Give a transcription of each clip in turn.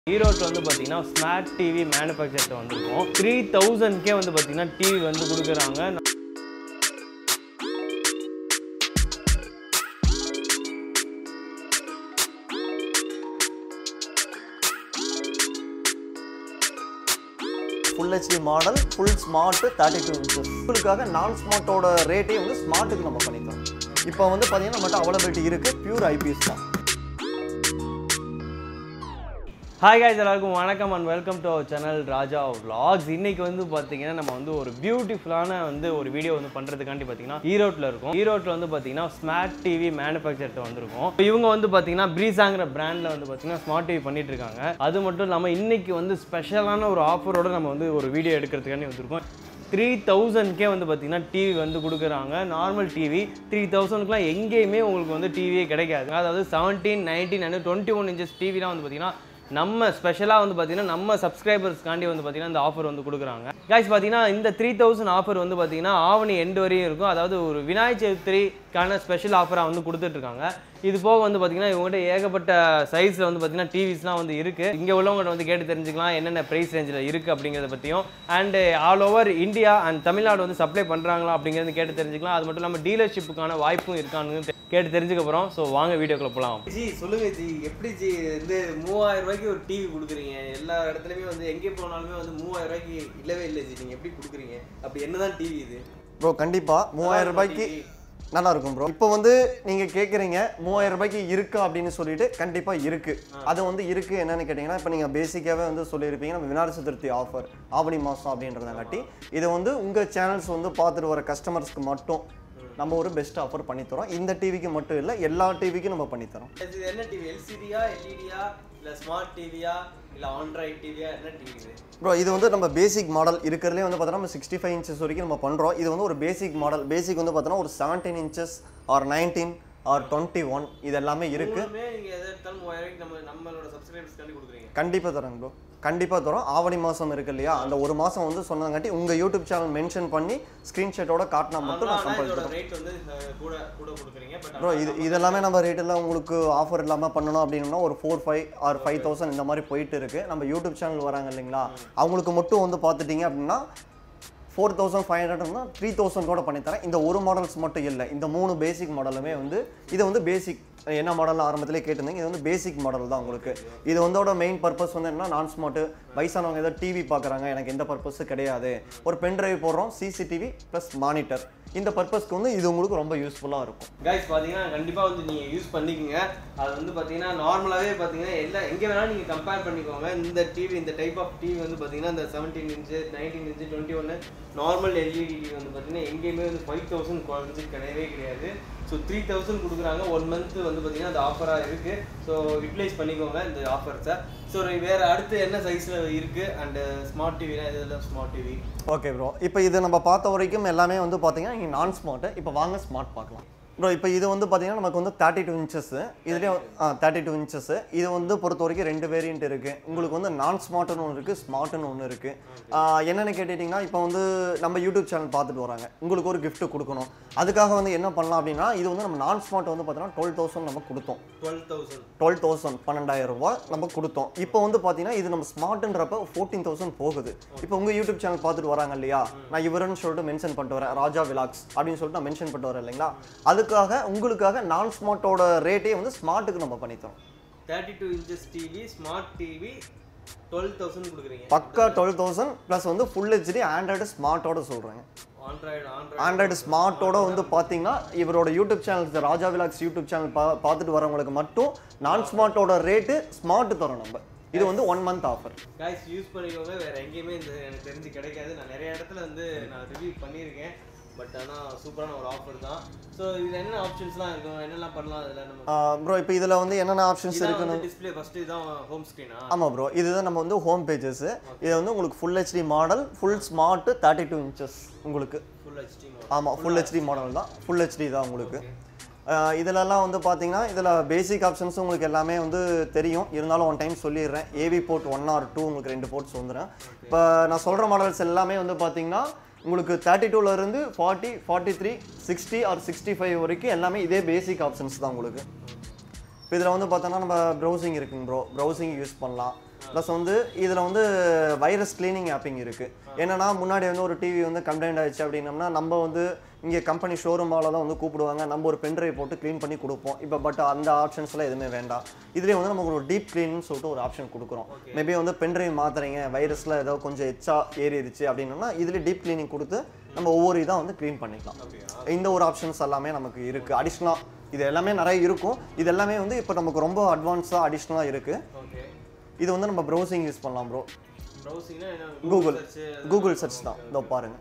ஈரோட்டில் வந்து பார்த்தீங்கன்னா ஸ்மார்ட் டிவி மேனுஃபேக்சர்ட்ட வந்திருக்கோம் த்ரீ தௌசண்ட்கே வந்து பார்த்தீங்கன்னா டிவி வந்து கொடுக்குறாங்க full HD model full smart thirty two inches உங்களுக்காக நான் ஸ்மார்ட்டோட ரேட்டே வந்து ஸ்மார்ட்டுக்கு நம்ம பண்ணித்தரோம் இப்போ வந்து பார்த்தீங்கன்னா நம்மகிட்ட அவைலபிலிட்டி இருக்குது பியூர் ஐபிஎஸ் தான் ஹாய் guys எல்லாருக்கும் வணக்கம் and welcome to our channel Raja vlogs இன்னைக்கு வந்து பார்த்தீங்கன்னா நம்ம வந்து ஒரு பியூட்டிஃபுல்லான வந்து ஒரு வீடியோ வந்து பண்ணுறதுக்காண்டி பார்த்தீங்கன்னா ஈரோட்டில் இருக்கும் ஈரோட்டில் வந்து பார்த்தீங்கன்னா ஸ்மார்ட் டிவி மேனுஃபேக்சர்ட்ட வந்திருக்கும் இப்ப இவங்க வந்து பார்த்தீங்கன்னா ப்ரீஸாங்கிற பிராண்டில் வந்து பார்த்தீங்கன்னா ஸ்மார்ட் டிவி பண்ணிட்டு இருக்காங்க அது மட்டும் இல்லாமல் இன்னைக்கு வந்து ஸ்பெஷலான ஒரு ஆஃபரோட நம்ம வந்து ஒரு வீடியோ எடுக்கிறதுக்காண்டி வந்திருக்கோம் த்ரீ தௌசண்ட்கே வந்து பார்த்தீங்கன்னா டிவி வந்து கொடுக்குறாங்க நார்மல் டிவி த்ரீ தௌசண்ட்க்குலாம் எங்கேயுமே உங்களுக்கு வந்து டிவியே கிடைக்காது அதாவது seventeen nineteen and twenty one inches டிவிலாம் வந்து பார்த்தீங்கன்னா நம்ம ஸ்பெஷலாக வந்து பார்த்தீங்கன்னா நம்ம சப்ஸ்கிரைபர்ஸ்க்காண்டி வந்து பார்த்தீங்கன்னா இந்த ஆஃபர் வந்து கொடுக்குறாங்க guys பார்த்தீங்கன்னா இந்த த்ரீ தௌசண்ட் ஆஃபர் வந்து பார்த்தீங்கன்னா ஆவணி எண்டு வரையும் இருக்கும் அதாவது ஒரு விநாயகர் சதுர்த்திக்கான ஸ்பெஷல் ஆஃபராக வந்து கொடுத்துட்ருக்காங்க இது போக வந்து பார்த்தீங்கன்னா இவங்ககிட்ட ஏகப்பட்ட சைஸில் வந்து பார்த்தீங்கன்னா டிவிஸ்லாம் வந்து இருக்குது இங்கே உள்ளவங்கள்ட்ட வந்து கேட்டு தெரிஞ்சுக்கலாம் என்னென்ன ப்ரைஸ் ரேஞ்சில் இருக்குது அப்படிங்கிறத பற்றியும் and all over India and Tamil Nadu வந்து சப்ளை பண்ணுறாங்களா அப்படிங்கிறது கேட்டு தெரிஞ்சுக்கலாம் அது மட்டும் இல்லாமல் டீலர்ஷிப்புக்கான வாய்ப்பும் இருக்கான்னு தெ- கேட்டு தெரிஞ்சுக்க போகிறோம் ஸோ வாங்க வீடியோக்குள்ள போகலாம் ஜி சொல்லுங்க ஜி எப்படி ஜி வந்து மூவாயிரம் ரூபாய்க்கு ஒரு டிவி கொடுக்குறீங்க எல்லா இடத்துலயுமே வந்து எங்கே போனாலுமே வந்து மூவாயிரம் ரூபாய்க்கு இல்லவே இல்லை ஜி நீங்க எப்படி கொடுக்குறீங்க அப்படி என்னதான் டிவி இது ப்ரோ கண்டிப்பாக மூவாயிரம் ரூபாய்க்கு நல்லா இருக்கும் ப்ரோ இப்போ வந்து நீங்கள் கேட்குறீங்க மூவாயிரம் ரூபாய்க்கு இருக்கா அப்படின்னு சொல்லிட்டு கண்டிப்பாக இருக்குது அது வந்து இருக்குது என்னன்னு கேட்டிங்கன்னா இப்போ நீங்கள் பேசிக்காகவே வந்து சொல்லியிருப்பீங்க நம்ம விநாயகர் சதுர்த்தி ஆஃபர் ஆவணி மாதம் அப்படின்றதங்காட்டி இதை வந்து உங்கள் சேனல்ஸ் வந்து பார்த்துட்டு வர கஸ்டமர்ஸ்க்கு மட்டும் நம்ம ஒரு பெஸ்ட் ஆஃபர் பண்ணித்தரோம் இந்த டிவிக்கு மட்டும் இல்லை எல்லா டிவிக்கும் நம்ம பண்ணித்தரோம் இது என்ன டிவி எல்சிடியா எல்இடியா இல்ல ஸ்மார்ட் டிவியா இல்ல ஆண்ட்ராய்ட் டிவியா என்ன டிவி இது ப்ரோ இது வந்து நம்ம பேசிக் மாடல் இருக்கிறதுலே வந்து பார்த்தோன்னா நம்ம சிக்ஸ்டி ஃபைவ் இன்ச்சஸ் வரைக்கும் நம்ம பண்ணுறோம் இது வந்து ஒரு பேசிக் மாடல் பேசிக் வந்து பார்த்தோன்னா ஒரு seventeen inches or nineteen or twenty one இது எல்லாமே இருக்குது மூணுமே நீங்க எதை எடுத்தாலும் மூவாயிரம் ரூபாய்க்கு நம்ம நம்மளோட சப்ஸ்கிரைபர்ஸ்க்காண்டி கொடுக்குறீங்க கண்டிப்பாக தரேன் ப்ரோ கண்டிப்பாக தரோம் ஆவணி மாதம் இருக்கு இல்லையா அந்த ஒரு மாதம் வந்து சொன்னங்காட்டி உங்கள் யூடியூப் சேனல் மென்ஷன் பண்ணி ஸ்க்ரீன்ஷாட்டோட காட்டினா மட்டும் நான் ஆனா கம்பல் இதோட தரோம் ரேட் வந்து அஹ், கூட கூட கொடுக்குறீங்க பட் ப்ரோ இது இதெல்லாமே நம்ம ரேட்டெல்லாம் உங்களுக்கு ஆஃபர் இல்லாமல் பண்ணணும் அப்படின்னா ஒரு four five or five thousand இந்த மாதிரி போயிட்டு இருக்கு நம்ம யூடியூப் சேனல் வராங்க இல்லைங்களா அவங்களுக்கு மட்டும் வந்து பார்த்துட்டீங்க அப்படின்னா ஃபோர் தௌசண்ட் ஃபைவ் ஹண்ட்ரட்னா த்ரீ தௌசண்ட் கூட பண்ணித்தரேன் இந்த ஒரு மாடல்ஸ் மட்டும் இல்லை இந்த மூணு பேசிக் மாடலுமே வந்து இது வந்து பேசிக் என்ன மாடல் ஆரம்பத்திலே கேட்டிருந்தீங்க இது வந்து பேசிக் மாடல் தான் உங்களுக்கு இது வந்தோட மெயின் பர்பஸ் வந்து என்ன நான் ஸ்மார்ட்டு வயசானவங்க ஏதோ டிவி பார்க்குறாங்க எனக்கு எந்த பர்பஸும் கிடையாது ஒரு பென் டிரைவ் போடுறோம் சிசிடிவி ப்ளஸ் மானிட்டர் இந்த பர்பஸ்க்கு வந்து இது உங்களுக்கு ரொம்ப யூஸ்ஃபுல்லாக இருக்கும் கைஸ் பார்த்தீங்கன்னா கண்டிப்பாக வந்து நீங்கள் யூஸ் பண்ணிக்கோங்க அது வந்து பார்த்தீங்கன்னா நார்மலாகவே பார்த்தீங்கன்னா எல்லா எங்கே வேணாலும் நீங்கள் கம்பேர் பண்ணிக்கோங்க இந்த டிவி இந்த டைப் ஆஃப் டிவி வந்து பார்த்தீங்கன்னா இந்த seventeen inch nineteen inch twenty ஒன்று நார்மல் எல்இடி டிவி வந்து பார்த்தீங்கன்னா எங்கேயுமே வந்து ஃபைவ் தௌசண்ட் குறைஞ்சி கிடையவே கிடையாது ஸோ த்ரீ தௌசண்ட் கொடுக்குறாங்க ஒன் மந்த் வந்து பார்த்தீங்கன்னா அந்த ஆஃபராக இருக்குது ஸோ யூட்டிலைஸ் பண்ணிக்கோங்க இந்த ஆஃபர்ஸை ஸோ வேறு அடுத்து என்ன சைஸில் இருக்குது அண்டு ஸ்மார்ட் டிவினா இதெல்லாம் ஸ்மார்ட் டிவி ஓகே ப்ரோ இப்போ இது நம்ம பார்த்த வரைக்கும் எல்லாமே வந்து பார்த்தீங்கன்னா இங்கே நான் ஸ்மார்ட்டு இப்போ வாங்க ஸ்மார்ட் பார்க்கலாம் ப்ரோ இப்போ இது வந்து பார்த்தீங்கன்னா நமக்கு வந்து தேர்ட்டி டூ இன்ச்சஸ் இதுலேயே தேர்ட்டி டூ இன்ச்சஸ் இது வந்து பொறுத்த வரைக்கும் ரெண்டு வேரியன்ட் இருக்குது உங்களுக்கு வந்து நான் ஸ்மார்ட்னு ஒன்று இருக்குது ஸ்மார்ட்னு ஒன்று இருக்குது என்னென்னு கேட்டுட்டிங்கன்னா இப்போ வந்து நம்ம யூடியூப் சேனல் பார்த்துட்டு வராங்க உங்களுக்கு ஒரு gift கொடுக்கணும் அதுக்காக வந்து என்ன பண்ணலாம் அப்படின்னா இது வந்து நம்ம நான் ஸ்மார்ட் வந்து பார்த்தீங்கன்னா டுவெல் தௌசண்ட் நம்ம கொடுத்தோம் டுவெல் தௌசண்ட் டுவெல் தௌசண்ட் பன்னெண்டாயிரம் ரூபாய் நம்ம கொடுத்தோம் இப்போ வந்து பார்த்தீங்கன்னா இது நம்ம ஸ்மார்ட்ன்றப்ப ஃபோர்டீன் தௌசண்ட் போகுது இப்போ உங்கள் யூடியூப் சேனல் பார்த்துட்டு வராங்க இல்லையா நான் இவருன்னு சொல்லிட்டு மென்ஷன் பண்ணிட்டு வரேன் ராஜா விலாக்ஸ் அப்படின்னு சொல்லிட்டு நான் மென்ஷன் பண்ணிட்டு வரேன் இல்லைங்களா அதுக்காக உங்களுக்காக நான் ஸ்மார்ட்டோட ரேட்டே வந்து ஸ்மார்ட்டுக்கு நம்ம பண்ணித்தரோம் thirty two inches TV smart TV twelve thousand கொடுக்குறீங்க பக்கா டுவெல் தௌசண்ட் ப்ளஸ் வந்து ஃபுல் ஹெச்டி ஆண்ட்ராய்டு ஸ்மார்ட்டோட சொல்கிறேங்க ஆண்ட்ராய்டு ஆண்ட்ராய்டு ஆண்ட்ராய்டு ஸ்மார்ட்டோட வந்து பார்த்தீங்கன்னா இவரோட YouTube channel Raja vlogs YouTube channel பா பார்த்துட்டு வரவங்களுக்கு மட்டும் நான் ஸ்மார்ட்டோட ரேட்டு ஸ்மார்ட் தரோம் நம்ம இது வந்து one month offer guys use பண்ணிக்கோங்க வேற எங்கேயுமே இந்த எனக்கு தெரிஞ்சு கிடைக்காது நான் நிறைய இடத்துல வந்து நான் ரிவ்யூ பண்ணியிருக்கேன் பட் ஆனால் சூப்பரான ஒரு ஆஃபர் தான் ஸோ இதில் என்னென்ன ஆப்ஷன்ஸ்லாம் இருக்கும் என்னெல்லாம் பண்ணலாம் அதில் நம்ம ப்ரோ இப்போ இதில் வந்து என்னென்ன ஆப்ஷன்ஸ் இதான் இருக்குன்னு வந்து டிஸ்பிளே ஃபஸ்ட்டு இதான் ஹோம் ஸ்க்ரீனா ஆமாம் ப்ரோ இதுதான் நம்ம வந்து ஹோம் பேஜஸ் இது வந்து உங்களுக்கு full HD model full smart thirty two inches உங்களுக்கு ஃபுல் ஹெச்டி ஆமாம் ஃபுல் ஹெச்டி மாடல் தான் ஃபுல் ஹெச்டி தான் உங்களுக்கு ஆஹ் இதுலலாம் வந்து பார்த்தீங்கன்னா இதில் பேசிக் ஆப்ஷன்ஸ் உங்களுக்கு எல்லாமே வந்து தெரியும் இருந்தாலும் ஒன் டைம் சொல்லிடுறேன் AV port one or two உங்களுக்கு ரெண்டு போர்ட்ஸ் வந்துடும் இப்போ நான் சொல்கிற மாடல்ஸ் எல்லாமே வந்து பார்த்தீங்கன்னா உங்களுக்கு தேர்ட்டி டூலேருந்து forty forty three sixty or sixty five வரைக்கும் எல்லாமே இதே பேசிக் ஆப்ஷன்ஸ் தான் உங்களுக்கு இப்போ இதில் வந்து பார்த்தோன்னா நம்ம ப்ரௌசிங் இருக்குங்க ப்ரோ ப்ரௌசிங் யூஸ் பண்ணலாம் ப்ளஸ் வந்து இதில் வந்து வைரஸ் கிளீனிங் ஆப்பிங் இருக்குது என்னன்னா முன்னாடி வந்து ஒரு டிவி வந்து கம்ப்ளைண்ட் ஆயிடுச்சு அப்படின்னம்னா நம்ம வந்து இங்கே கம்பெனி ஷோரூமால தான் வந்து கூப்பிடுவாங்க நம்ம ஒரு பென்ட்ரைவ் போட்டு க்ளீன் பண்ணி கொடுப்போம் இப்போ பட் அந்த ஆப்ஷன்ஸ்லாம் எதுவுமே வேண்டாம் இதுலேயே வந்து நமக்கு ஒரு டீப் க்ளீன்னு சொல்லிட்டு ஒரு ஆப்ஷன் கொடுக்குறோம் மேபி வந்து பென்ட்ரைவ் மாத்துறீங்க வைரஸில் ஏதோ கொஞ்சம் எச்சா ஏறிடுச்சு அப்படின்னோம்னா இதில் டீப் க்ளீனிங் கொடுத்து நம்ம ஒவ்வொரு இதாக வந்து க்ளீன் பண்ணிக்கலாம் இந்த ஒரு ஆப்ஷன்ஸ் எல்லாமே நமக்கு இருக்குது அடிஷ்னலாக இது எல்லாமே நிறைய இருக்கும் இது எல்லாமே வந்து இப்போ நமக்கு ரொம்ப அட்வான்ஸாக அடிஷ்னலாக இருக்குது ஓகே இது வந்து நம்ம ப்ரௌசிங் யூஸ் பண்ணலாம் ப்ரோ ப்ரௌசிங்னா என்ன கூகுள் search, கூகுள் சர்ச் தான் இதோ பாருங்க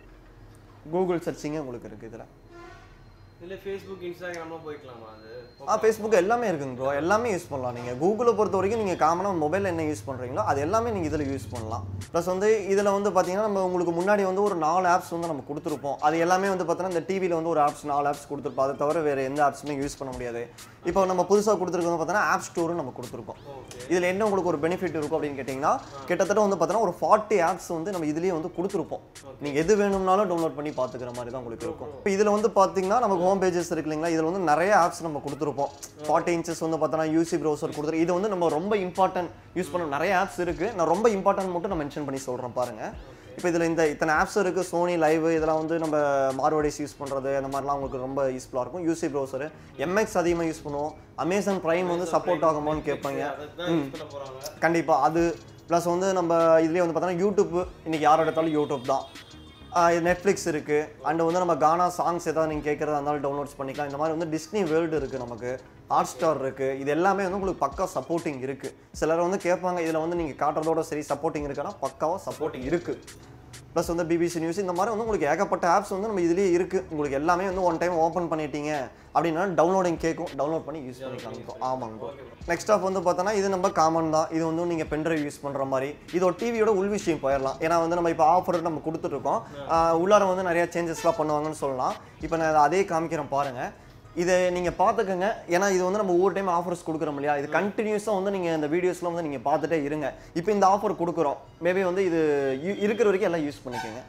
கூகுள் சர்ச்சிங்கே உங்களுக்கு இருக்குது இதில் இல்ல ஃபேஸ்புக் இன்ஸ்டாகிராம்லாம் போய்க்கலாமா அது ஆ ஃபேஸ்புக் எல்லாமே இருக்குங்க ப்ரோ எல்லாமே யூஸ் பண்ணலாம் நீங்கள் கூகுளை பொறுத்த வரைக்கும் நீங்கள் காமனாக மொபைலில் என்ன யூஸ் பண்ணுறீங்களோ அது எல்லாமே நீங்கள் இதில் யூஸ் பண்ணலாம் ப்ளஸ் வந்து இதில் வந்து பார்த்தீங்கன்னா நம்ம உங்களுக்கு முன்னாடி வந்து ஒரு நாலு ஆப்ஸ் வந்து நம்ம கொடுத்துருப்போம் அது எல்லாமே வந்து பார்த்தீங்கன்னா இந்த டிவியில் வந்து ஒரு ஆப்ஸ் நாலு ஆப்ஸ் கொடுத்துருப்போம் அதை தவிர வேறு எந்த ஆப்ஸுமே யூஸ் பண்ண முடியாது இப்போ நம்ம புதுசாக கொடுத்துருக்கோம் பார்த்தீங்கன்னா ஆப் ஸ்டோரும் நம்ம கொடுத்துருக்கோம் இதில் என்ன உங்களுக்கு ஒரு பெனிஃபிட் இருக்கும் அப்படின்னு கேட்டிங்கன்னா கிட்டத்தட்ட வந்து பார்த்தீங்கன்னா ஒரு ஃபார்ட்டி ஆப்ஸ் வந்து நம்ம இதுலேயே வந்து கொடுத்துருப்போம் நீங்கள் எது வேணும்னாலும் டவுன்லோட் பண்ணி பார்த்துக்கிற மாதிரி தான் உங்களுக்கு இருக்கும் இப்போ இதில் வந்து பார்த்தீங்கன்னா நமக்கு ஹோம் பேஜஸ் இருக்கு இல்லைங்களா இதில் வந்து நிறைய ஆப்ஸ் நம்ம கொடுத்துருப்போம் ஃபார்ட்டி இன்ச்சஸ் வந்து பார்த்தோன்னா யூசி ப்ரௌசர் கொடுத்துரு இது வந்து நம்ம ரொம்ப இம்பார்ட்டன்ட் யூஸ் பண்ண நிறைய ஆப்ஸ் இருக்குது நான் ரொம்ப இம்பார்ட்டன்ட் மட்டும் நான் மென்ஷன் பண்ணி சொல்கிறேன் பாருங்கள் இப்போ இதில் இந்த இத்தனை ஆப்ஸ் இருக்குது சோனி லைவ் இதெல்லாம் வந்து நம்ம மார்வடிஸ் யூஸ் பண்ணுறது அந்த மாதிரிலாம் உங்களுக்கு ரொம்ப யூஸ்ஃபுல்லாக இருக்கும் யூசி ப்ரௌசர் எம்எக்ஸ் அதிகமாக யூஸ் பண்ணுவோம் அமேசான் ப்ரைம் வந்து சப்போர்ட் ஆகுமான்னு கேட்பாங்க அதான் யூஸ் பண்ண போறாங்க கண்டிப்பாக அது ப்ளஸ் வந்து நம்ம இதுலேயே வந்து பார்த்தோன்னா யூடியூப் இன்னைக்கு யார் எடுத்தாலும் யூடியூப் தான் நெட்ஃப்ளிக்ஸ் இருக்குது அண்ட் வந்து நம்ம கானா சாங்ஸ் ஏதாவது நீங்கள் கேட்குறதா இருந்தாலும் டவுன்லோட்ஸ் பண்ணிக்கலாம் இந்த மாதிரி வந்து டிஸ்னி வேர்ல்டு இருக்குது நமக்கு ஹாட் ஸ்டார் இருக்குது இது எல்லாமே வந்து உங்களுக்கு பக்கா சப்போர்ட்டிங் இருக்குது சிலர் வந்து கேட்பாங்க இதில் வந்து நீங்கள் காட்டுறதோட சரி சப்போர்ட்டிங் இருக்குன்னா பக்காவாக சப்போர்ட்டிங் இருக்குது ப்ளஸ் வந்து பிபிசி நியூஸ் இந்த மாதிரி வந்து உங்களுக்கு ஏகப்பட்ட ஆப்ஸ் வந்து நம்ம இதுலேயே இருக்குது உங்களுக்கு எல்லாமே வந்து ஒன் டைம் ஓப்பன் பண்ணிட்டீங்க அப்படின்னா டவுன்லோடிங் கேட்கும் டவுன்லோட் பண்ணி யூஸ் பண்ணிக்கலாம் ஆமாங்க நெக்ஸ்ட் ஆஃப் வந்து பார்த்தோன்னா இது நம்ம காமன் தான் இது வந்து நீங்கள் பென்ட்ரைவ் யூஸ் பண்ணுற மாதிரி இதோட டிவியோட உள் விஷயம் போயிடலாம் ஏன்னா வந்து நம்ம இப்போ ஆஃபர் நம்ம கொடுத்துட்ருக்கோம் உள்ளார வந்து நிறைய சேஞ்சஸ்லாம் பண்ணுவாங்கன்னு சொல்லலாம் இப்போ நான் அதை அதே காமிக்கிறேன் பாருங்கள் இதை நீங்கள் பார்த்துக்கோங்க ஏன்னா இது வந்து நம்ம ஒவ்வொரு டைம் ஆஃபர்ஸ் கொடுக்குறோம் இல்லையா இது கண்டினியூஸாக வந்து நீங்கள் இந்த வீடியோஸ்லாம் வந்து நீங்கள் பார்த்துட்டே இருங்க இப்போ இந்த ஆஃபர் கொடுக்குறோம் மேபி வந்து இது இ- இருக்கிற வரைக்கும் எல்லாம் யூஸ் பண்ணிக்கோங்க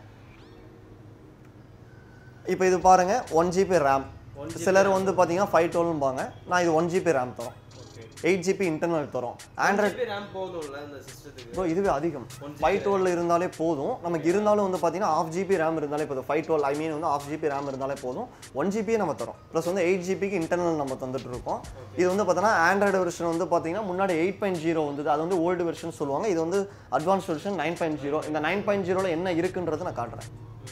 இப்போ இது பாருங்க ஒன் ஜிபி ரேம் சிலர் வந்து பார்த்தீங்கன்னா ஃபைவ் டுவெல்பாங்க நான் இது ஒன் ஜிபி ரேம் தரோம் எயிட் ஜிபி இன்டர்னல் தரோம் ஆண்ட்ராய்ட் ரேம் போதும்ல இந்த சிஸ்டத்துக்கு ப்ரோ இதுவே அதிகம் ஃபைவ் டுவெல் இருந்தாலே போதும் நமக்கு இருந்தாலும் வந்து பார்த்தீங்கன்னா ஆஃப் ஜிபி ரேம் இருந்தாலே போதும் ஃபைவ் டுவெல் ஐ மீன் வந்து ஆஃப் ஜிபி ரேம் இருந்தாலே போதும் ஒன் ஜிபியே நம்ம தரோம் ப்ளஸ் வந்து எயிட் ஜிபிக்கு இன்டர்னல் நம்ம தந்துட்டு இருக்கோம் இது வந்து பார்த்தோன்னா ஆண்ட்ராய்டு வெர்ஷன் வந்து பார்த்தீங்கன்னா முன்னாடி எயிட் பாயிண்ட் ஜீரோ வந்தது அது வந்து ஓல்டு வெர்ஷன் சொல்லுவாங்க இது வந்து advance version nine point zero இந்த நைன் பாயிண்ட் ஜீரோவில் என்ன இருக்குன்றதை நான் காட்டுறேன்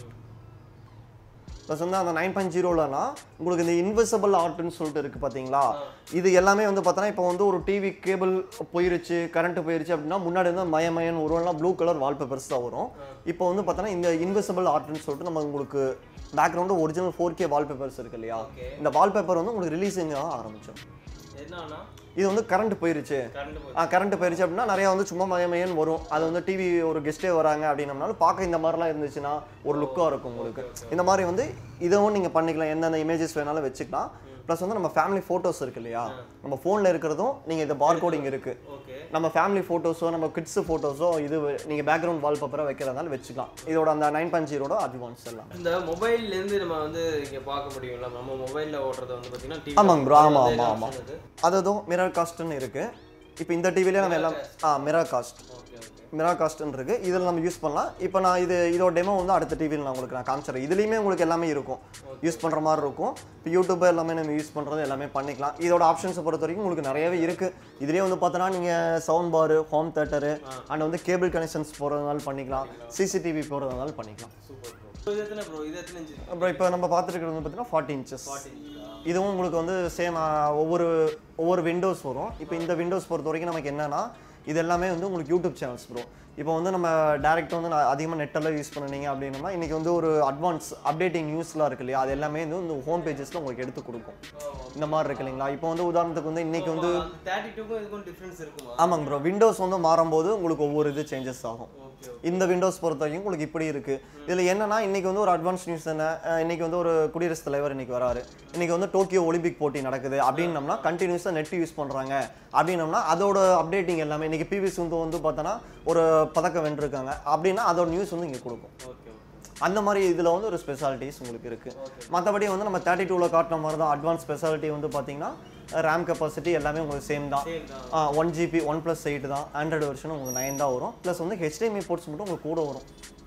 ப்ளஸ் வந்து அந்த நைன் பாயிண்ட் ஜீரோலனா உங்களுக்கு இந்த இன்விசிபிள் ஆர்ட்னு சொல்லிட்டு இருக்கு பார்த்தீங்களா இது எல்லாமே வந்து பார்த்தோன்னா இப்போ வந்து ஒரு டிவி கேபிள் போயிருச்சு கரண்ட் போயிருச்சு அப்படின்னா முன்னாடி வந்து மயமயன் உருவம்லாம் ப்ளூ கலர் வால்பேப்பர்ஸ் தான் வரும் இப்போ வந்து பார்த்தோன்னா இந்த இன்விசிபிள் ஆர்ட்னு சொல்லிட்டு நம்ம உங்களுக்கு background original four K wallpapers இருக்கு இல்லையா Okay. இந்த வால்பேப்பர் வந்து உங்களுக்கு ரிலீஸிங் ஆரம்பிச்சோம் என்னன்னா இது வந்து கரண்ட் போயிருச்சு கரண்ட் போய் ஆ கரண்ட் போயிருச்சு அப்படின்னா நிறைய வந்து சும்மா மயமயன் வரும் அது வந்து டிவி ஒரு கெஸ்ட்டே வராங்க அப்படின்னம்னாலும் பார்க்க இந்த மாதிரிலாம் இருந்துச்சுன்னா ஒரு லுக்காக இருக்கும் உங்களுக்கு இந்த மாதிரி வந்து இதுவும் நீங்கள் பண்ணிக்கலாம் எந்தெந்த இமேஜஸ் வேணாலும் வச்சுக்கலாம் ப்ளஸ் வந்து நம்ம ஃபேமிலி ஃபோட்டோஸ் இருக்கு இல்லையா நம்ம ஃபோனில் இருக்கிறதும் நீங்கள் இந்த பார்கோடிங் இருக்குது ஓகே நம்ம ஃபேமிலி ஃபோட்டோஸோ நம்ம கிட்ஸ் ஃபோட்டோஸோ இது நீங்கள் பேக்ரவுண்ட் வால்பேப்பராக வைக்கிறதால வச்சுக்கலாம் இதோட அந்த நைன் பாயிண்ட் ஜீரோட அட்வான்ஸ் எல்லாம் இந்த மொபைல்ல இருந்து நம்ம வந்து இங்க பார்க்க முடியும்ல நம்ம மொபைல்ல ஓட்டுறது வந்து பாத்தீங்கன்னா டிவி ஆமாங்க bro, ஆமா, ஆமா, ஆமா. அதுவும் மிரர் காஸ்ட்னு இருக்குது இப்போ இந்த டிவிலே நம்ம எல்லாம் ஆ mirror cast okay okay mirror காஸ்ட்னு இருக்கு இதில் நம்ம யூஸ் பண்ணலாம் இப்போ நான் இது இதோட டெமோ வந்து அடுத்த டிவியில் நான் உங்களுக்கு நான் காமிச்சிடுறேன் இதுலேயுமே உங்களுக்கு எல்லாமே இருக்கும் யூஸ் பண்ணுற மாதிரி இருக்கும் இப்போ யூடியூப் எல்லாமே நம்ம யூஸ் பண்ணுறது எல்லாமே பண்ணிக்கலாம் இதோட ஆப்ஷன்ஸை பொறுத்த வரைக்கும் உங்களுக்கு நிறையவே இருக்குது இதுலேயே வந்து பார்த்தோன்னா நீங்கள் sound bar home theatre and வந்து கேபிள் கனெக்ஷன்ஸ் போகிறதுனால பண்ணிக்கலாம் சிசிடிவி போகிறதுனால பண்ணிக்கலாம் சூப்பர் ப்ரோ இது எத்தனை ப்ரோ இது எத்தனை இன்ச்சு அப்புறம் இப்போ நம்ம பார்த்துட்டு இருக்கிறது வந்து பார்த்தீங்கன்னா ஃபார்ட்டி இன்ச்சஸ் இதுவும் உங்களுக்கு வந்து சேம் ஒவ்வொரு ஒவ்வொரு விண்டோஸ் வரும் இப்போ இந்த விண்டோஸ் பொறுத்த வரைக்கும் நமக்கு என்னன்னா இது எல்லாமே வந்து உங்களுக்கு யூடியூப் சேனல்ஸ் ப்ரோ இப்போ வந்து நம்ம டேரெக்டாக வந்து நான் அதிகமாக நெட்டெல்லாம் யூஸ் பண்ணுனீங்க அப்படின்னா இன்றைக்கி வந்து ஒரு அட்வான்ஸ் அப்டேட்டிங் நியூஸ்லாம் இருக்கு இல்லையா அது எல்லாமே வந்து இந்த ஹோம் பேஜஸில் உங்களுக்கு எடுத்து கொடுக்கும் இந்த மாதிரி இருக்கு இல்லைங்களா இப்போ வந்து உதாரணத்துக்கு வந்து இன்றைக்கி வந்து தேர்ட்டி டூக்கும் இதுக்கும் டிஃபரன்ஸ் இருக்குமா ஆமாங்க ப்ரோ விண்டோஸ் வந்து மாறும்போது உங்களுக்கு ஒவ்வொரு இது சேஞ்சஸ் ஆகும் ஓகே இந்த விண்டோஸ் பொறுத்த வரைக்கும் உங்களுக்கு இப்படி இருக்கு இதுல என்னன்னா இன்னைக்கு வந்து ஒரு அட்வான்ஸ் நியூஸ் என்ன அஹ் இன்னைக்கு வந்து ஒரு குடியரசுத் தலைவர் இன்னைக்கு வராரு இன்னைக்கு வந்து டோக்கியோ ஒலிம்பிக் போட்டி நடக்குது அப்படின்னம்னா கண்டினியூஸாக நெட் யூஸ் பண்றாங்க அப்படின்னம்னா அதோட அப்டேட்டிங் எல்லாமே இன்னைக்கு பிவி சிந்து வந்து பார்த்தோன்னா ஒரு பதக்கம் வென்றிருக்காங்க அப்படின்னா அதோட நியூஸ் வந்து இங்கே கொடுக்கும் ஓகே ஓகே அந்த மாதிரி இதில் வந்து ஒரு ஸ்பெஷாலிட்டிஸ் உங்களுக்கு இருக்குது மற்றபடி வந்து நம்ம தேர்ட்டி டூவில் காட்டின மாதிரி தான் அட்வான்ஸ் ஸ்பெஷாலிட்டி வந்து பார்த்தீங்கன்னா ரேம் கெப்பாசிட்டி எல்லாமே உங்களுக்கு சேம் தான் சேம் தான் one GB one plus eight தான் ஆண்ட்ராய்டு வெர்ஷன் உங்களுக்கு நைன் தான் வரும் ப்ளஸ் வந்து ஹெச்டிஎம்ஐ போர்ட்ஸ் மட்டும் உங்களுக்கு கூட வரும்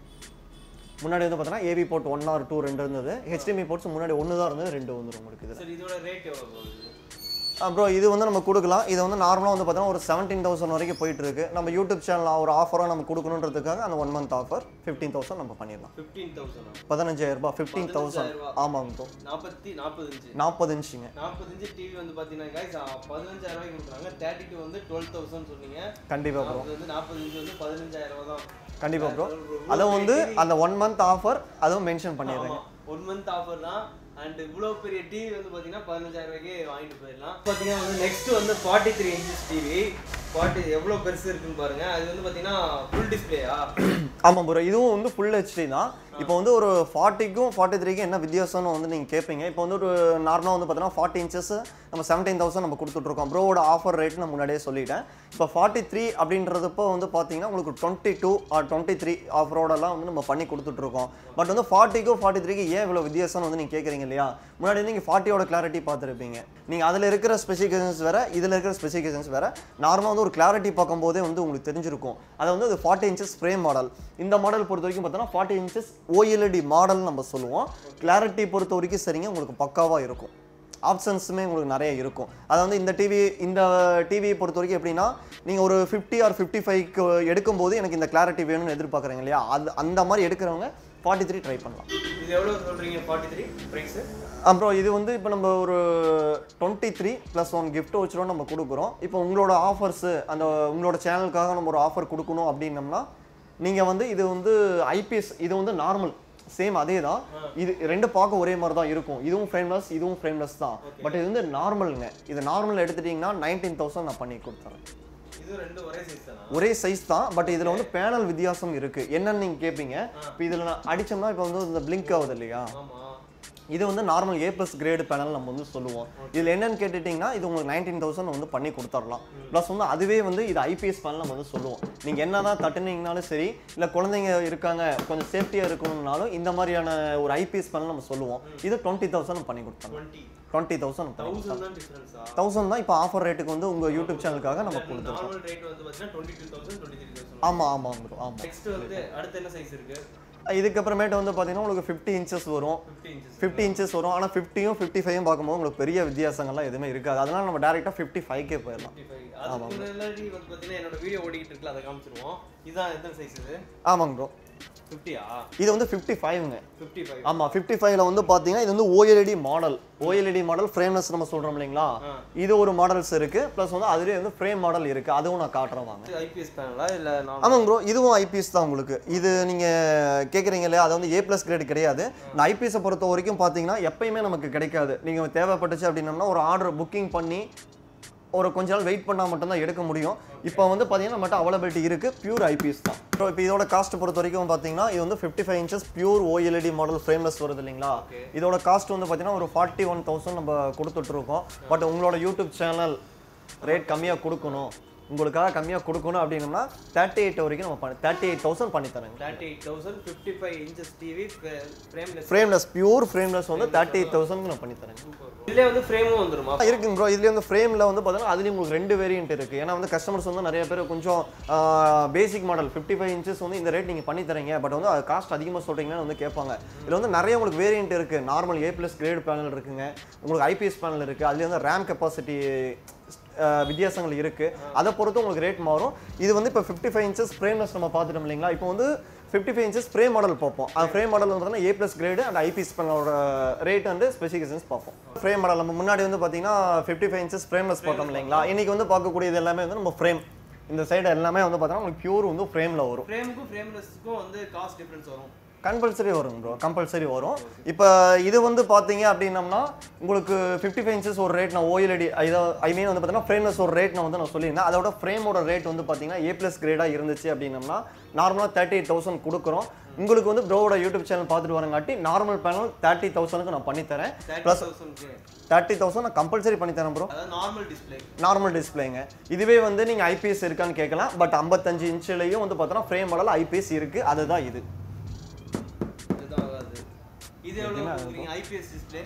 முன்னாடி வந்து பார்த்தீங்கன்னா AV port one or two ரெண்டு இருந்தது ஹெச்டிஎம்ஐ போர்ட்ஸ் முன்னாடி ஒன்று தான் இருந்தது ரெண்டு வந்துடும் உங்களுக்கு இது சரி இதோட ரேட் எவ்வளோ போகுது அப்புறம் இது வந்து நம்ம கொடுக்கலாம் இது வந்து நார்மலாக வந்து பார்த்தீங்கன்னா ஒரு செவன்டீன் தௌசண்ட் வரைக்கும் போயிட்டு இருக்கு நம்ம யூடியூப் சேனல் ஒரு ஆஃபராக நம்ம கொடுக்கணுன்றதுக்காக அந்த one month offer fifteen thousand நம்ம பண்ணிடலாம் ஃபிஃப்டீன் தௌசண்ட் பதினஞ்சாயிரம் ரூபாய் ஃபிஃப்டீன் தௌசண்ட் ரூபாய். ஆமாங்க ப்ரோ நாற்பத்தி நாற்பது இன்ச்சு நாற்பது இன்ச்சுங்க நாற்பது இன்ச்சு டிவி வந்து பார்த்தீங்கன்னா guys, ஆ, பதினஞ்சாயிரம் ரூபாய்க்கு கொடுக்குறாங்க தேர்ட்டி டூ வந்து டுவெல் தௌசண்ட் சொன்னீங்க கண்டிப்பாக ப்ரோ அது வந்து நாற்பது இன்ச்சு வந்து பதினஞ்சாயிரம் ரூபாய் தான் கண்டிப்பாக ப்ரோ ஒரு- அதுவும் வந்து அந்த ஒன் மந்த் ஆஃபர் அதுவும் மென்ஷன் பண்ணிடுறேங்க ஒன் மந்த் ஆஃபர் தான் அண்ட் இவ்வளோ பெரிய டிவி வந்து பார்த்தீங்கன்னா பதினஞ்சாயிரம் ரூபாய்க்கு வாங்கிட்டு போயிடலாம் பார்த்தீங்கன்னா வந்து நெக்ஸ்ட் வந்து forty three inches TV forty எவ்வளோ பெருசு இருக்குன்னு பாருங்க அது வந்து பார்த்தீங்கன்னா ஃபுல் டிஸ்பிளேயா ஆமாம் ப்ரோ இதுவும் வந்து ஃபுல் ஹெச்டி தான் இப்போ வந்து ஒரு ஃபார்ட்டிக்கும் ஃபார்ட்டி த்ரீக்கும் என்ன வித்தியாசம்னு வந்து நீங்கள் கேட்பீங்க இப்போ வந்து ஒரு நார்மலாக வந்து பார்த்தீங்கன்னா ஃபார்ட்டி இன்ச்சஸ் நம்ம செவன்டீன் தௌசண்ட் நம்ம கொடுத்துட்ருக்கோம் ப்ரோவோட ஆஃபர் ரேட் நான் முன்னாடியே சொல்லிட்டேன் இப்போ ஃபார்ட்டி த்ரீ அப்படின்றதப்போ வந்து பார்த்தீங்கன்னா உங்களுக்கு twenty two or twenty three ஆஃபரோடலாம் வந்து நம்ம பண்ணி கொடுத்துட்ருக்கோம் பட் வந்து ஃபார்ட்டிக்கும் ஃபார்ட்டி த்ரீக்கு ஏன் இவ்வளோ வித்தியாசம்னு வந்து நீங்கள் கேட்குறீங்க இல்லையா முன்னாடி வந்து நீங்கள் ஃபார்ட்டியோட கிளாரிட்டி பார்த்துருப்பீங்க நீங்கள் அதில் இருக்கிற ஸ்பெசிஃபிகேஷன்ஸ் வேறு இதில் இருக்கிற ஸ்பெசிஃபிகேஷன்ஸ் வேறு நார்மலாக வந்து ஒரு கிளாரிட்டி பார்க்கும்போதே வந்து உங்களுக்கு தெரிஞ்சிருக்கும் அது வந்து அது ஃபார்ட்டி இன்ச்சஸ் ஃப்ரேம் மாடல் இந்த மாடல் பொறுத்த வரைக்கும் பார்த்தோன்னா ஃபார்ட்டி இன்ச்சஸ் ஓஎல்இடி மாடல் நம்ம சொல்லுவோம் கிளாரிட்டி பொறுத்த வரைக்கும் சரிங்க உங்களுக்கு பக்காவாக இருக்கும் ஆப்ஷன்ஸுமே உங்களுக்கு நிறைய இருக்கும் அது வந்து இந்த டிவி இந்த டிவியை பொறுத்த வரைக்கும் எப்படின்னா நீங்கள் ஒரு ஃபிஃப்டி ஆர் ஃபிஃப்டி ஃபைவ்க்கு எடுக்கும்போது எனக்கு இந்த கிளாரிட்டி வேணும்னு எதிர்பார்க்குறீங்க இல்லையா அது அந்த மாதிரி எடுக்கிறவங்க ஃபார்ட்டி த்ரீ ட்ரை பண்ணலாம் இது எவ்வளோ சொல்கிறீங்க ஃபார்ட்டி த்ரீ ப்ரைஸு அப்புறம் இது வந்து இப்போ நம்ம ஒரு twenty three plus one gift வச்சுரும் நம்ம கொடுக்குறோம் இப்போ உங்களோட ஆஃபர்ஸு அந்த உங்களோட சேனலுக்காக நம்ம ஒரு ஆஃபர் கொடுக்கணும் அப்படின்னம்னா நீங்கள் வந்து இது வந்து ஐபிஎஸ் இது வந்து நார்மல் சேம் அதே தான் இது ரெண்டு பார்க்க ஒரே மாதிரி தான் இருக்கும் இதுவும் ஃப்ரேம்லெஸ் இதுவும் ஃப்ரேம்லெஸ் தான் பட் இது வந்து நார்மலுங்க இது நார்மல் எடுத்துட்டிங்கன்னா நைன்டீன் தௌசண்ட் நான் பண்ணி கொடுத்துறேன் இது ரெண்டு ஒரே சைஸ் தானா ஒரே சைஸ் தான் பட் இதில் வந்து பேனல் வித்தியாசம் இருக்குது என்னன்னு நீங்கள் கேட்பீங்க இப்போ இதில் நான் அடித்தோம்னா இப்போ வந்து இந்த பிளிங்க் ஆகுது இல்லையா ஆமாம் இது வந்து normal A plus grade panel நம்ம வந்து சொல்லுவோம் இதில் என்னன்னு கேட்டுட்டிங்கன்னா இது உங்களுக்கு நைன்டீன் தௌசண்ட் வந்து பண்ணி கொடுத்துடலாம் ப்ளஸ் வந்து அதுவே வந்து இது ஐபிஎஸ் பேனல் நம்ம வந்து சொல்லுவோம் நீங்கள் என்ன தான் தட்டுனீங்கனாலும் சரி இல்லை குழந்தைங்க இருக்காங்க கொஞ்சம் சேஃப்டியாக இருக்கணும்னாலும் இந்த மாதிரியான ஒரு ஐபிஎஸ் பேனல் நம்ம சொல்லுவோம் இது டுவெண்ட்டி தௌசண்ட் பண்ணி கொடுத்துடலாம் டுவெண்ட்டி டுவெண்ட்டி தௌசண்ட் தௌசண்ட் தான் டிஃப்ரென்ஸா தௌசண்ட் தான் இப்போ ஆஃபர் ரேட்டுக்கு வந்து உங்கள் யூடியூப் சேனலுக்காக நம்ம கொடுத்துருக்கோம் நார்மல் ரேட் வந்து பார்த்தீங்கன்னா twenty two thousand twenty three thousand ஆமாம் ஆமாம் ப்ரோ ஆமாம் நெக்ஸ்ட் வந்து அடுத்து என்ன சைஸ் இருக்கு இதுக்கப்புறமேட்டு வந்து பார்த்தீங்கன்னா உங்களுக்கு ஃபிஃப்டி இன்ச்சஸ் வரும் ஃபிஃப்டி இன்ச்சஸ் ஃபிஃப்டி இன்ச்சஸ் வரும் ஆனால் ஃபிஃப்டியும் ஃபிஃப்டி ஃபைவும் பார்க்கும்போது உங்களுக்கு பெரிய வித்தியாசங்கள்லாம் எதுவுமே இருக்காது அதனால நம்ம டேரெக்டாக ஃபிஃப்டி ஃபைவ்க்கே போயிடலாம் ஃபிஃப்டி ஃபைவ் அதுக்கு முன்னாடி வந்து பார்த்தீங்கன்னா என்னோட வீடியோ ஓடிக்கிட்டு இருக்குல்ல அதை காமிச்சிருவோம் இதுதான் எத்தனை சைஸ் இது ஆமாங்க ப்ரோ ஃபிஃப்டியா இது வந்து ஃபிஃப்டி ஃபைவ்ங்க ஃபிஃப்டி ஃபைவ் ஆமாம் ஃபிஃப்டி ஃபைவ்ல வந்து பார்த்தீங்கன்னா இது வந்து OLED model OLED model frameless நம்ம சொல்கிறோம் இல்லைங்களா இது ஒரு மாடல்ஸ் இருக்குது ப்ளஸ் வந்து அதுலேயே வந்து ஃப்ரேம் மாடல் இருக்குது அதுவும் நான் காட்டுறேன் வாங்க ஐபிஎஸ் பேனலா இல்லை நான் ஆமாங்க ப்ரோ இதுவும் ஐபிஎஸ் தான் உங்களுக்கு இது நீங்கள் கேட்குறீங்க இல்லையா அது வந்து ஏ ப்ளஸ் கிரேட் கிடையாது இந்த ஐபிஎஸை பொறுத்த வரைக்கும் பார்த்தீங்கன்னா எப்பயுமே நமக்கு கிடைக்காது நீங்கள் தேவைப்பட்டுச்சு அப்படின்னம்னா ஒரு ஆர்டர் புக்கிங் பண்ணி ஒரு கொஞ்ச நாள் வெயிட் பண்ணால் மட்டும்தான் எடுக்க முடியும் இப்போ வந்து பார்த்தீங்கன்னா நம்மகிட்ட அவைலபிலிட்டி இருக்குது பியூர் ஐபிஎஸ் தான் ஸோ இப்போ இதோட காஸ்ட் பொறுத்த வரைக்கும் பார்த்தீங்கன்னா இது வந்து fifty five inches pure OLED model frameless வருது இல்லைங்களா இதோட காஸ்ட் வந்து பார்த்தீங்கன்னா ஒரு ஃபார்ட்டி ஒன் தௌசண்ட் நம்ம கொடுத்துட்ருக்கோம் பட் உங்களோட யூடியூப் சேனல் ரேட் கம்மியாக கொடுக்கணும் உங்களுக்காக கம்மியாக கொடுக்கணும் அப்படின்னம்னா தேர்ட்டி எயிட் வரைக்கும் நம்ம பண்ணி தேர்ட்டி எயிட் தௌசண்ட் பண்ணி தரேங்க thirty eight thousand fifty five inches TV frameless frameless pure frameless வந்து தேர்ட்டி எயிட் தௌசண்ட் நான் பண்ணி தரேங்க இதுலேயே வந்து ஃப்ரேமும் வந்துருமா இருக்குங்க ப்ரோ இதுலேயே வந்து ஃப்ரேமில் வந்து பார்த்தீங்கன்னா அதுலேயும் உங்களுக்கு ரெண்டு வேரியன்ட் இருக்குது ஏன்னா வந்து கஸ்டமர்ஸ் வந்து நிறைய பேர் கொஞ்சம் basic model fifty five inches வந்து இந்த ரேட் நீங்கள் பண்ணி தரீங்க பட் வந்து அது காஸ்ட் அதிகமாக சொல்கிறீங்கன்னு வந்து கேட்பாங்க இதில் வந்து நிறைய உங்களுக்கு வேரியன்ட் இருக்குது normal A plus grade panel இருக்குங்க உங்களுக்கு ஐபிஎஸ் பேனல் இருக்குது அதுலேயே வந்து ரேம் கெப்பாசிட்டி வித்தியாசங்கள் இருக்குது அதை பொறுத்து உங்களுக்கு ரேட் மாறும் இது வந்து இப்போ ஃபிஃப்டி ஃபைவ் இன்ச்சஸ் ஃப்ரேம்லெஸ் நம்ம பார்த்துட்டோம் இல்லைங்களா இப்போ வந்து fifty five inches frame model பார்ப்போம் அந்த ஃப்ரேம் மாடல் வந்து பார்த்தீங்கன்னா A plus grade and IPS பேனலோட ரேட் அண்ட் ஸ்பெசிஃபிகேஷன்ஸ் பார்ப்போம் ஃப்ரேம் மாடல் நம்ம முன்னாடி வந்து பார்த்தீங்கன்னா ஃபிஃப்டி ஃபைவ் இன்ச்சஸ் ஃப்ரேம்லெஸ் பார்த்தோம் இல்லைங்களா இன்னைக்கு வந்து பார்க்கக்கூடியது எல்லாமே வந்து நம்ம ஃப்ரேம் இந்த சைடு எல்லாமே வந்து பார்த்தீங்கன்னா உங்களுக்கு பியூர் வந்து ஃப்ரேமில் வரும் ஃப்ரேமுக்கும் ஃப்ரேம்லெஸ்க்கும் வந்து காஸ்ட் டிஃப்ரென்ஸ் வரும் கம்பல்சரி வரும் ப்ரோ கம்பல்சரி வரும் இப்போ இது வந்து பார்த்தீங்க அப்படின்னம்னா உங்களுக்கு ஃபிஃப்டி ஃபைவ் இன்ச்சஸ் ஒரு ரேட் நான் ஓஎல்இடி இதோ ஐ மீன் வந்து பார்த்தீங்கன்னா ஃப்ரேம்லெஸ் ஒரு ரேட் நான் வந்து நான் சொல்லியிருந்தேன் அதோட ஃப்ரேமோட ரேட் வந்து பார்த்தீங்கன்னா ஏ ப்ளஸ் கிரேடாக இருந்துச்சு அப்படின்னம்னா நார்மலாக தேர்ட்டி எயிட் தௌசண்ட் கொடுக்குறோம் உங்களுக்கு வந்து ப்ரோவோட யூடியூப் சேனல் பார்த்துட்டு வரங்காட்டி நார்மல் பேனல் தேர்ட்டி தௌசண்ட்க்கு நான் பண்ணித்தரேன் தேர்ட்டி ப்ளஸ் தௌசண்ட்க்கு தேர்ட்டி தௌசண்ட் நான் கம்பல்சரி பண்ணித்தரேன் ப்ரோ அதாவது நார்மல் டிஸ்பிளே நார்மல் டிஸ்பிளேங்க இதுவே வந்து நீங்கள் ஐபிஎஸ் இருக்கான்னு கேட்கலாம் பட் ஐம்பத்தஞ்சு இன்ச்லேயும் வந்து பார்த்தோன்னா ஃப்ரேம் மாடல் ஐபிஎஸ் இருக்குது அதுதான் இது இதுதான் ஆகாது இது எவ்வளோ கொடுக்குறீங்க ஐபிஎஸ் டிஸ்பிளே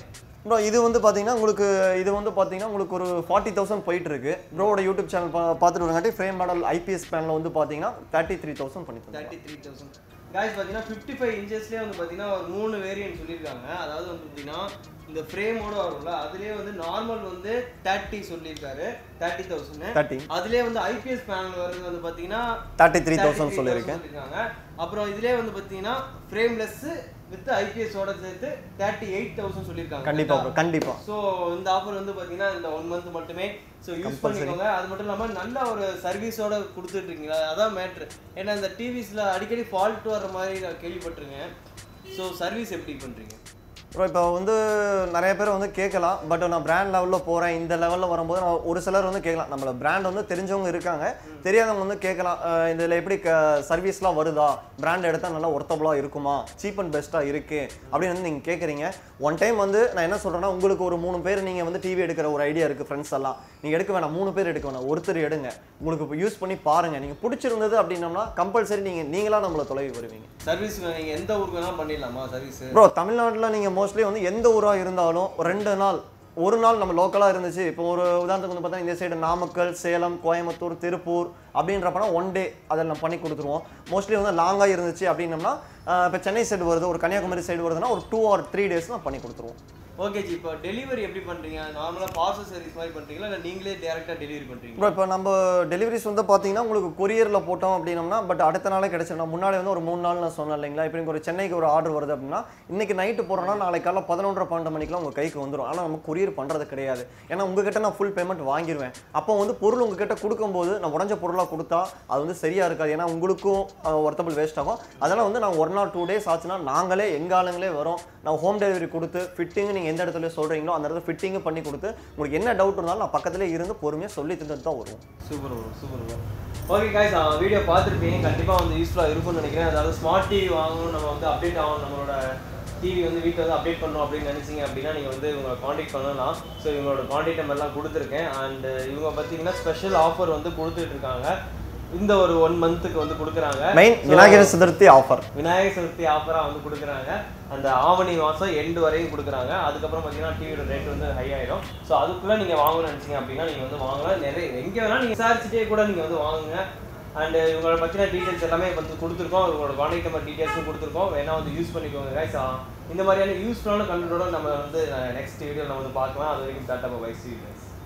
ப்ரோ இது வந்து பார்த்தீங்கன்னா உங்களுக்கு இது வந்து பார்த்தீங்கன்னா உங்களுக்கு ஒரு ஃபார்ட்டி தௌசண்ட் போயிட்டு இருக்கு ப்ரோவோட யூடியூப் சேனல் பா பார்த்துட்டு வரங்காட்டி ஃப்ரேம் மாடல் ஐபிஎஸ் பேனில் வந்து பார்த்தீங்கன்னா தேர்ட்டி த்ரீ தௌசண்ட் பண்ணி தந்தோம் தேர்ட்டி த்ரீ தௌசண்ட் காய்ஸ் பார்த்தீங்கன்னா ஃபிஃப்டி ஃபைவ் இன்ச்சஸ்லேயே வந்து பார்த்தீங்கன்னா ஒரு மூணு வேரியன்ட் சொல்லியிருக்காங்க அதாவது வந்து பார்த்தீங்கன்னா இந்த ஃப்ரேமோட வரும்ல அதுலேயே வந்து நார்மல் வந்து தேர்ட்டி சொல்லியிருக்காரு தேர்ட்டி தௌசண்ட் தேர்ட்டி அதுலேயே வந்து ஐபிஎஸ் பேனல் வருது வந்து பார்த்தீங்கன்னா தேர்ட்டி த்ரீ 33,000 தௌசண்ட் சொல்லியிருக்கேன் சொல்லியிருக்காங்க அப்புறம் இதுலேயே வந்து பார்த்தீங்கன்னா ஃப்ரேம்லெஸ் வித் ஐபிஎஸோட சேர்த்து தேர்ட்டி எயிட் தௌசண்ட் சொல்லியிருக்காங்க கண்டிப்பா ப்ரோ கண்டிப்பா ஸோ இந்த ஆஃபர் வந்து பார்த்தீங்கன்னா இந்த ஒன் மந்த் மட்டுமே ஸோ யூஸ் பண்ணிக்கோங்க அது மட்டும் இல்லாமல் நல்ல ஒரு சர்வீஸோட கொடுத்துட்டு இருக்கீங்களா அதான் மேட்ரு ஏன்னா இந்த டிவிஸில் அடிக்கடி ஃபால்ட் வர்ற மாதிரி நான் கேள்விப்பட்டிருக்கேன் ஸோ சர்வீஸ் எப்படி பண்ணுறீங்க ப்ரோ இப்போ வந்து நிறைய பேர் வந்து கேட்கலாம் பட் நான் பிராண்ட் லெவலில் போகிறேன் இந்த லெவலில் வரும்போது நான் ஒரு சிலர் வந்து கேட்கலாம் நம்மள பிராண்ட் வந்து தெரிஞ்சவங்க இருக்காங்க தெரியாதவங்க வந்து கேட்கலாம் அஹ் இதில் எப்படி க சர்வீஸ்லாம் வருதா பிராண்ட் எடுத்தால் நல்லா ஒர்த்தபுளாக இருக்குமா சீப் அண்ட் பெஸ்ட்டாக இருக்கு அப்படின்னு வந்து நீங்கள் கேட்குறீங்க ஒன் டைம் வந்து நான் என்ன சொல்கிறேன்னா உங்களுக்கு ஒரு மூணு பேர் நீங்கள் வந்து டிவி எடுக்கிற ஒரு ஐடியா இருக்குது ஃப்ரெண்ட்ஸ் எல்லாம் நீங்கள் எடுக்க வேணாம் மூணு பேர் எடுக்க வேணாம் ஒருத்தர் எடுங்க உங்களுக்கு இப்போ யூஸ் பண்ணி பாருங்கள் நீங்கள் பிடிச்சிருந்தது அப்படின்னம்னா கம்பல்சரி நீங்கள் நீங்களாக நம்மளை தொலைவி வருவீங்க சர்வீஸ் நீங்கள் எந்த ஊருக்கு வேணால் பண்ணிடலாமா சர்வீஸ் ப்ரோ தமிழ்நாட்டில் நீங்கள் மோஸ்ட்லி வந்து எந்த ஊராக இருந்தாலும் ஒரு ரெண்டு நாள் ஒரு நாள் நம்ம லோக்கலாக இருந்துச்சு இப்போ ஒரு உதாரணத்துக்கு வந்து பார்த்தா இந்த சைடு நாமக்கல் சேலம் கோயம்புத்தூர் திருப்பூர் அப்படின்றப்பனா ஒன் டே அதில் நம்ம பண்ணி கொடுத்துருவோம் மோஸ்ட்லி வந்து லாங்காக இருந்துச்சு அப்படின்னம்னா இப்போ சென்னை சைடு வருது ஒரு கன்னியாகுமரி சைடு வருதுன்னா ஒரு டூ ஆர் த்ரீ டேஸ் நான் பண்ணி கொடுத்துருவோம் ஓகே ஜி இப்போ டெலிவரி எப்படி பண்ணுறீங்க நார்மலாக பார்சல் சர்வீஸ் மாதிரி பண்ணுறீங்களா இல்லை நீங்களே டேரெக்டாக டெலிவரி பண்ணுறீங்க ப்ரோ இப்போ நம்ம டெலிவரிஸ் வந்து பார்த்தீங்கன்னா உங்களுக்கு கொரியரில் போட்டோம் அப்படின்னம்னா பட் அடுத்த நாளே கிடைச்சிடும் முன்னாடி வந்து ஒரு மூணு நாள் நான் சொன்னேன் இல்லைங்களா இப்போ எனக்கு ஒரு சென்னைக்கு ஒரு ஆர்டர் வருது அப்படின்னா இன்னைக்கு நைட்டு போடுறோம்னா நாளைக்கு காலைல பதினொன்றரை பன்னெண்டு மணிக்கெலாம் உங்கள் கைக்கு வந்துடும் ஆனால் நம்ம கொரியர் பண்ணுறது கிடையாது ஏன்னா உங்ககிட்ட நான் ஃபுல் பேமெண்ட் வாங்கிடுவேன் அப்போ வந்து பொருள் உங்ககிட்ட கொடுக்கும்போது நான் உடஞ்ச பொருளாக கொடுத்தா அது வந்து சரியாக இருக்காது ஏன்னா உங்களுக்கும் ஒர்த்தபிள் வேஸ்ட் ஆகும் அதனால் வந்து நான் ஒரு நாள் டூ டேஸ் ஆச்சுன்னா நாங்களே எங்கள் ஆளுங்களே வரோம் நான் ஹோம் டெலிவரி கொடுத்து ஃபிட்டிங் நீங்கள் எந்த இடத்துல சொல்கிறீங்களோ அந்த இடத்துல ஃபிட்டிங்கும் பண்ணி கொடுத்து உங்களுக்கு என்ன டவுட் இருந்தாலும் நான் பக்கத்துலேயே இருந்து பொறுமையாக சொல்லி தந்துட்டு தான் வருவோம் super bro super bro okay guys video பார்த்துருப்பீங்க கண்டிப்பாக வந்து யூஸ்ஃபுல்லாக இருக்கும்னு நினைக்கிறேன் அதாவது ஸ்மார்ட் டிவி வாங்கணும் நம்ம வந்து அப்டேட் ஆகணும் நம்மளோட டிவி வந்து வீட்டில் வந்து அப்டேட் பண்ணணும் அப்படின்னு நினைச்சீங்க அப்படின்னா நீங்கள் வந்து இவங்களை காண்டாக்ட் பண்ணலாம் ஸோ இவங்களோட காண்டாக்ட் நம்பர்லாம் கொடுத்துருக்கேன் அண்ட் இவங்க பார்த்தீங்கன்னா ஸ்பெஷல் ஆஃபர் வந்து கொடுத்துட்டு இருக்காங்க இந்த ஒரு ஒன் மந்த்துக்கு வந்து கொடுக்குறாங்க மெயின் விநாயகர் சதுர்த்தி ஆஃபர் விநாயகர் சதுர்த்தி ஆஃபராக வந்து கொடுக்குறாங்க அந்த ஆவணி மாதம் எண்டு வரையும் கொடுக்குறாங்க அதுக்கப்புறம் பார்த்தீங்கன்னா டிவியோட ரேட் வந்து ஹை ஆயிடும் ஸோ அதுக்குள்ளே நீங்கள் வாங்கணும்னு நினச்சிங்க அப்படின்னா நீங்கள் வந்து வாங்கலாம் நிறைய எங்கே வேணாலும் நீங்கள் விசாரிச்சுட்டே கூட நீங்கள் வந்து வாங்குங்க அண்ட் இவங்களோட பற்றின டீட்டெயில்ஸ் எல்லாமே வந்து கொடுத்துருக்கோம் இவங்களோட கான்டாக்ட் நம்பர் டீட்டெயில்ஸும் கொடுத்துருக்கோம் வேணா வந்து யூஸ் பண்ணிக்கோங்க guys. ஆ இந்த மாதிரியான யூஸ்ஃபுல்லான கண்டென்ட்டோட நம்ம வந்து நெக்ஸ்ட் வீடியோ நம்ம வந்து பார்க்கலாம் அது வரைக்கும் டாட்டா பை சி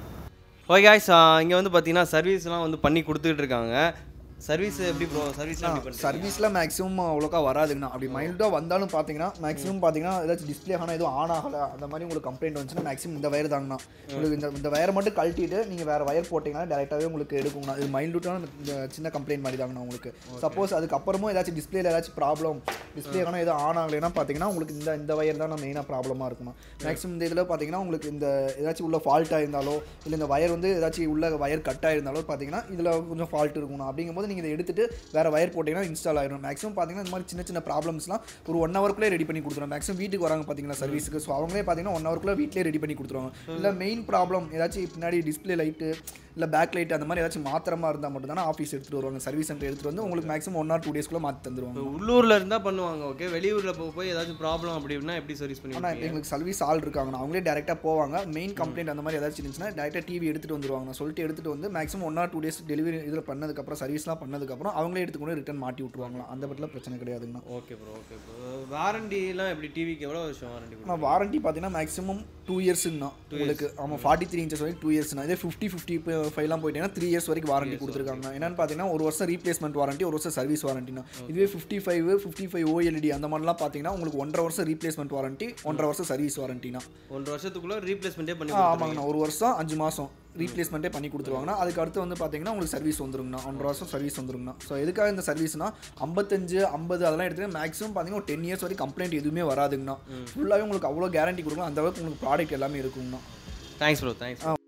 ஓகே காய்ஸ் இங்கே வந்து பார்த்தீங்கன்னா சர்வீஸ்லாம் வந்து பண்ணி கொடுத்துட்டு இருக்காங்க சர்வீஸ் எப்படி ப்ரோ சர்வீஸ்லாம் எப்படி பண்ணுறீங்க சர்வீஸில் மேக்ஸிமம் அவ்வளோக்கா வராதுங்கண்ணா அப்படி மைல்டாக வந்தாலும் பார்த்தீங்கன்னா மேக்ஸிமம் பார்த்தீங்கன்னா ஏதாச்சும் டிஸ்பிளே ஆனால் எதுவும் ஆன் ஆகலை அந்த மாதிரி உங்களுக்கு கம்ப்ளைண்ட் வந்துச்சுன்னா மேக்ஸிமம் இந்த வயர் தாங்கண்ணா உங்களுக்கு இந்த இந்த வயரை மட்டும் கழட்டிட்டு நீங்கள் வேறு வயர் போட்டிங்கன்னா டேரெக்டாகவே உங்களுக்கு எடுக்குங்கண்ணா இது மைல்டூட்டான இந்த சின்ன கம்ப்ளைண்ட் மாதிரி தாங்கண்ணா உங்களுக்கு சப்போஸ் அதுக்கப்புறமும் ஏதாச்சும் டிஸ்பிளேல ஏதாச்சும் ப்ராப்ளம் டிஸ்பிளே ஆனால் எதுவும் ஆன் ஆகலைன்னா பார்த்தீங்கன்னா உங்களுக்கு இந்த இந்த வயர் தான் மெயினாக ப்ராப்ளமாக இருக்குமா மேக்ஸிமம் இந்த இதில் பார்த்தீங்கன்னா உங்களுக்கு இந்த ஏதாச்சும் உள்ள ஃபால்ட் ஆயிருந்தாலோ இல்லை இந்த வயர் வந்து ஏதாச்சும் உள்ள வயர் கட் ஆயிருந்தாலோ பார்த்தீங்கன்னா இதில் கொஞ்சம் ஃபால்ட் இருக்கும்ண்ணா அப்படிங்கும்போது நீங்கள் இதை எடுத்துட்டு வேறு வயர் போட்டிங்கன்னா இன்ஸ்டால் ஆயிரும் மேக்ஸிமம் பார்த்தீங்கன்னா இந்த மாதிரி சின்ன சின்ன ப்ராப்ளம்ஸ்லாம் ஒரு ஒன் ஹவருக்குள்ளே ரெடி பண்ணி கொடுத்துருவோம் மேக்ஸிமம் வீட்டுக்கு வராங்க பார்த்தீங்களா சர்வீஸுக்கு ஸோ அவங்களே பார்த்தீங்கன்னா ஒன் ஹவருக்குள்ளே வீட்டிலே ரெடி பண்ணி கொடுத்துருவாங்க இல்லை மெயின் ப்ராப்ளம் ஏதாச்சும் பின்னாடி டிஸ்பிளே லைட்டு இல்லை பேக் லைட் அந்த மாதிரி ஏதாச்சும் மாத்திரமா இருந்தால் மட்டும் தானே ஆஃபீஸ் எடுத்துகிட்டு வருவாங்க சர்வீஸ் சென்டர் எடுத்துகிட்டு வந்து உங்களுக்கு மேக்ஸிமம் ஒன் ஆர் டூ டேஸ்க்குள்ளே மாற்றி தந்துருவாங்க இப்போ உள்ளூர்ல இருந்தா பண்ணுவாங்க ஓகே வெளியூர்ல போய் போய் ஏதாச்சும் ப்ராப்ளம் அப்படின்னா எப்படி சர்வீஸ் ஆனால் பண்ணுவீங்க எங்களுக்கு சர்வீஸ் ஆள் இருக்காங்க அவங்களே டேரெக்டாக போவாங்க மெயின் கம்ப்ளைண்ட் அந்த மாதிரி ஏதாச்சும் இருந்துச்சுன்னா டேரெக்டாக டிவி எடுத்துகிட்டு வந்துருவாங்க நான் சொல்லிட்டு எடுத்துகிட்டு வந்து maximum one or two days delivery இதில் பண்ணதுக்கப்புறம் சர்வீஸ்லாம் பண்ணதுக்கப்புறம் அவங்களே எடுத்துக்கொண்டு ரிட்டர்ன் மாட்டி விட்ருவாங்களாம் அந்த பட்டில் பிரச்சனை கிடையாதுங்கண்ணா ஓகே ப்ரோ ஓகே ப்ரோ வாரண்டிலாம் எப்படி டிவிக்கு எவ்வளோ வருஷம் வாரண்டி ஆனால் வாரண்டி பார்த்தீங்கன்னா மேக்ஸிமம் டூ இயர்ஸுங்கண்ணா உங்களுக்கு ஆமாம் ஃபார்ட்டி த்ரீ இன்ச்சஸ் வரைக்கும் டூ இயர்ஸ்னா இதே ஃபிஃப்டி ஃபிஃப்டி ஃபைவ்லாம் போயிட்டீங்கன்னா த்ரீ இயர்ஸ் வரைக்கும் வாரண்டி கொடுத்துருக்காங்க என்னன்னு பார்த்தீங்கன்னா ஒரு வருஷம் ரீப்ளேஸ்மெண்ட் வாரண்டி ஒரு வருஷம் சர்வீஸ் வாரண்டினா இதுவே fifty five fifty five OLED அந்த மாதிரிலாம் பார்த்தீங்கன்னா உங்களுக்கு ஒன்றரை வருஷம் ரீப்ளேஸ்மெண்ட் வாரண்டி ஒன்றரை வருஷம் சர்வீஸ் வாரண்டினா ஒன்றரை வருஷத்துக்குள்ள ரீப்ளேஸ்மெண்ட்டே பண்ணி ஆ, ஆமாங்கண்ணா ஒரு வருஷம் அஞ்சு மாதம் ரீப்ளேஸ்மெண்ட்டே பண்ணி கொடுத்துருவாங்கண்ணா அதுக்கு அடுத்து வந்து பார்த்தீங்கன்னா உங்களுக்கு சர்வீஸ் வந்துருங்கண்ணா ஒன்றரை வருஷம் சர்வீஸ் வந்துருங்கண்ணா ஸோ எதுக்காக இந்த சர்வீஸ்னா ஐம்பத்தஞ்சு ஐம்பது அதெல்லாம் எடுத்துகிட்டு மேக்ஸிமம் பார்த்தீங்கன்னா ஒரு டென் இயர்ஸ் வரைக்கும் கம்ப்ளைண்ட் எதுவுமே வராதுங்கண்ணா ஃபுல்லாகவே உங்களுக்கு அவ்வளோ கேரண்டி கொடுக்கலாம் அந்த அளவுக்கு உங்களுக்கு ப்ராடக்ட் எல்லாமே இருக்குங்கண்ணா தேங்க்ஸ் ப்ரோ தேங்க்ஸ்